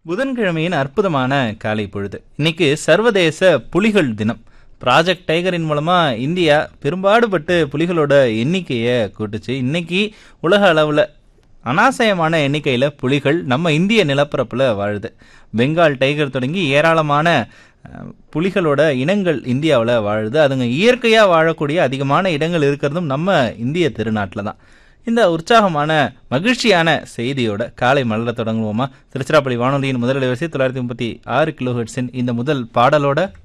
புதன்கிழமையின் அற்புதமான காலை பொழுது இன்னைக்கு சர்வதேச புலிகள் தினம் ப்ராஜெக்ட் டைகரின் மூலமா இந்தியா பெரும்பாடுபட்டு புலிகளோட எண்ணிக்கையை கூட்டுச்சு இன்னைக்கு உலக அளவில் அனாசயமான எண்ணிக்கையில் புலிகள் நம்ம இந்திய நிலப்பரப்பில் வாழுது பெங்கால் டைகர் தொடங்கி ஏராளமான அஹ், புலிகளோட இனங்கள் இந்தியாவில் வாழுது அதுங்க இயற்கையாக வாழக்கூடிய அதிகமான இடங்கள் இருக்கிறதும் நம்ம இந்திய திருநாட்டில் தான் இந்த உற்சாகமான மகிழ்ச்சியான செய்தியோட காலை மலர தொடங்குவோமா திருச்சிராப்பள்ளி வானொலியின் முதல் வரிசை தொள்ளாயிரத்தி முப்பத்தி ஆறு கிலோ இந்த முதல் பாடலோட